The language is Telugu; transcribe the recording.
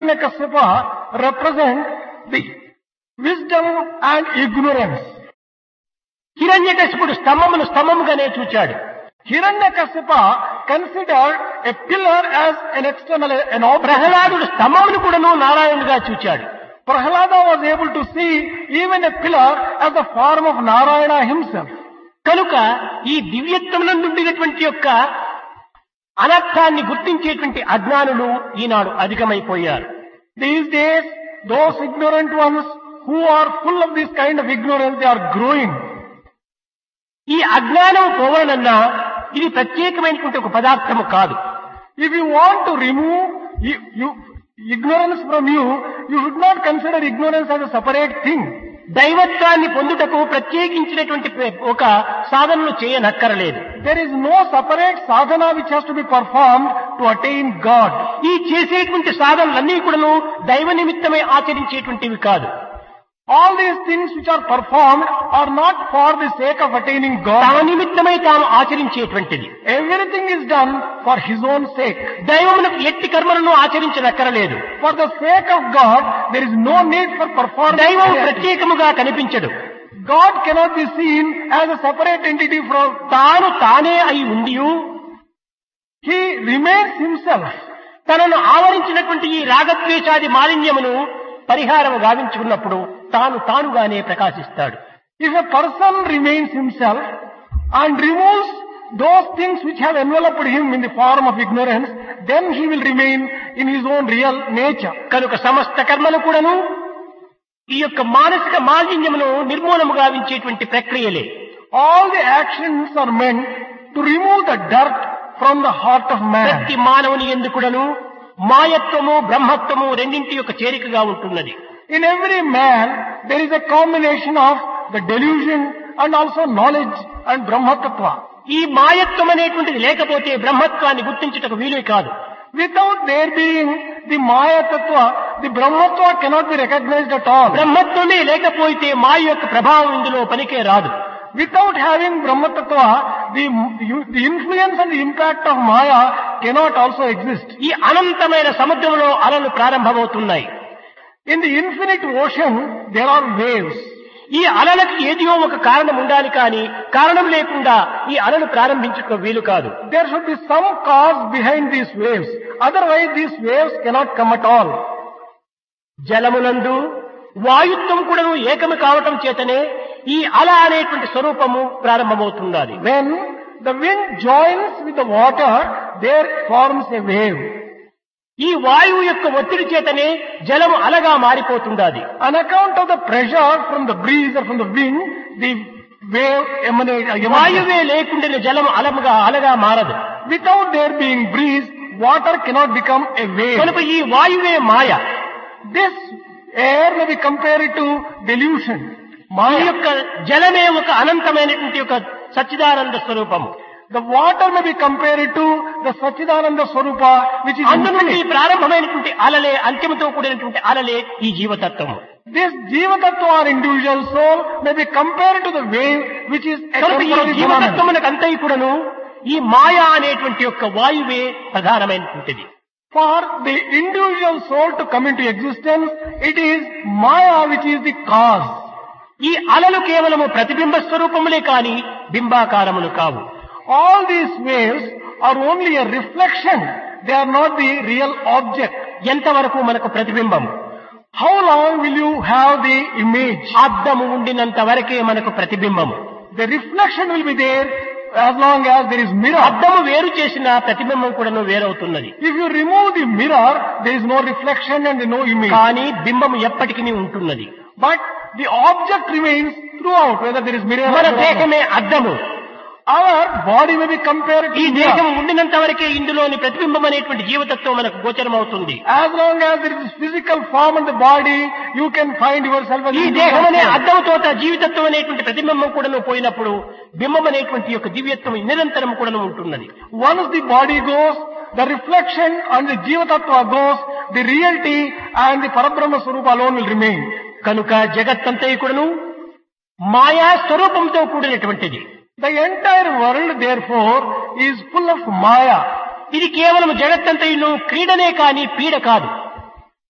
Hiranyakasipa represent the wisdom and ignorance. హిరణ్యకశిపుడు స్తంభమును స్తంభముగానే చూచాడు Hiranyakasipa considered a pillar as an external, an object. ప్రహ్లాదుడు స్తంభమును కూడాను నారాయణుడిగా చూచాడు Prahlada was able to see even a pillar as the form of Narayana himself. కనుక ఈ దివ్యత్వం నుండినటువంటి యొక్క అనర్థాన్ని గుర్తించేటువంటి అజ్ఞానులు ఈనాడు అధికమైపోయారు These days, those ignorant ones who are full of this kind of ignorance, they are growing. ఈ అజ్ఞానం పోవాలన్నా ఇది ప్రత్యేకమైనటువంటి ఒక పదార్థము కాదు If you want to remove you, you, ignorance from you, you should not consider ignorance as a separate thing. దైవత్వాన్ని పొందుటకు ప్రత్యేకించినటువంటి ఒక సాధనలు చేయనక్కరలేదు There is no separate sadhana which has to be performed to attain God. ఈ చేసేటువంటి సాధనలన్నీ కూడాను దైవ నిమిత్తమై ఆచరించేటువంటివి కాదు All these things which are performed are not for the sake of attaining తమ God. నిమిత్తమై తాను ఆచరించేటువంటిది Everything is done for His own sake. దైవమునకు ఎట్టి కర్మలను ఆచరించనక్కరలేదు For the sake of God, there is no need for performing. దైవం activity. ప్రత్యేకముగా కనిపించడు God cannot be seen as a separate entity from, తాను తానే అయి ఉండియు He remains Himself. తనను ఆవరించినటువంటి ఈ రాగద్వేషాది మాలిన్యమును పరిహారం గావించుకున్నప్పుడు తాను తానుగానే ప్రకాశిస్తాడు If a person remains himself and removes those things which have enveloped him in the form of ignorance, then he will remain in his own real nature. కనుక సమస్త కర్మలు కూడాను ఈ యొక్క మానసిక మాలిన్యమును నిర్మూలము గావించేటువంటి ప్రక్రియలే All the actions are meant to remove the dirt from the heart of man. ప్రతి మానవుని ఎందుకుడను మాయత్వము బ్రహ్మత్వము రెండింటి యొక్క చేరికగా ఉంటున్నది In every man, there is a combination of the delusion and also knowledge and Brahma Tattva. ఈ మాయత్వం అనేటువంటిది లేకపోతే బ్రహ్మత్వాన్ని గుర్తించుటకు వీలు కాదు Without there being the Maya Tattva, the Brahmatva cannot be recognized at all. బ్రహ్మత్వమే లేకపోతే మాయ యొక్క ప్రభావం ఇందులో పనికే రాదు Without having Brahma Tattva, the, the influence and the impact of Maya cannot also exist. ఈ అనంతమైన సముద్రంలో అలలు ప్రారంభమవుతున్నాయి In the infinite ocean, there are waves. ఈ అలలకు ఏదియో ఒక కారణం ఉండాలి కానీ కారణం లేకుండా ఈ అలలు ప్రారంభించుకో వీలు కాదు There should be some cause behind these waves. Otherwise, these waves cannot come at all. జలమునందు వాయుత్వం కూడాను ఏకము కావటం చేతనే ఈ అల అనేటువంటి స్వరూపము ప్రారంభమవుతున్నది When the wind joins with the water, there forms a wave. ఈ వాయువు యొక్క ఒత్తిడి చేతనే జలము అలగా మారిపోతుండాది On account of the pressure from the breeze or from the wind, the wave emanate, emanates. వాయువే లేకుండా జలము అలముగా అలగా మారదు Without there being breeze, water cannot become a wave. కనుక ఈ వాయువే మాయ This air may be compared to delusion. ఈ Maya. యొక్క జలమే ఒక అనంతమైనటువంటి ఒక సచ్చిదానంద స్వరూపము The water may be compared to the Sachidananda Swarupa, which is అందు నుండి infinite. ప్రారంభమైనటువంటి అలలే అంత్యముతో కూడినటువంటి అలలే ఈ జీవతత్వము This Jiva Tattva or individual soul may be compared to the wave, which is a కనుక ఈ temporary phenomenon. జీవతత్వమునకు అంతయి కూడాను ఈ మాయా అనేటువంటి యొక్క వాయువే ప్రధానమైనటువంటిది For the individual soul to come into existence, it is Maya which is the cause. ఈ అలలు కేవలము ప్రతిబింబ స్వరూపములే కాని బింబాకారములు కావు All these waves are only a reflection. They are not the real object. ఎంతవరకు మనకు ప్రతిబింబం How long will you have the image? అద్దము ఉండినంత వరకే మనకు ప్రతిబింబము The reflection will be there as long as there is mirror. అద్దము వేరు చేసిన ప్రతిబింబం కూడాను వేరవుతున్నది If you remove the mirror, there is no reflection and no image. కానీ బింబము ఎప్పటికీ ఉంటున్నది But the object remains throughout, whether there is mirror or మన not. దేహమే అద్దము Our body may be compared to ఈ దేహం mirror. ఉండినంత వరకే ఇందులోని ప్రతిబింబం అనేటువంటి జీవతత్వం మనకు గోచరమవుతుంది As long as there is physical form in the body, you can find yourself as ఈ individual దేహం అనే soul. అద్దముతో జీవితత్వం అనేటువంటి ప్రతిబింబం కూడాను పోయినప్పుడు బింబం అనేటువంటి యొక్క దివ్యత్వం నిరంతరం కూడాను ఉంటున్నది Once the body goes, the reflection and the Jiva Tattva goes, the reality and the Parabrahma Swarupa alone will remain. కనుక జగత్తంతా కూడాను మాయా స్వరూపంతో కూడినటువంటిది The entire world, therefore, is full of Maya. ఇది కేవలం జగత్తంతయును క్రీడనే కాని పీడ కాదు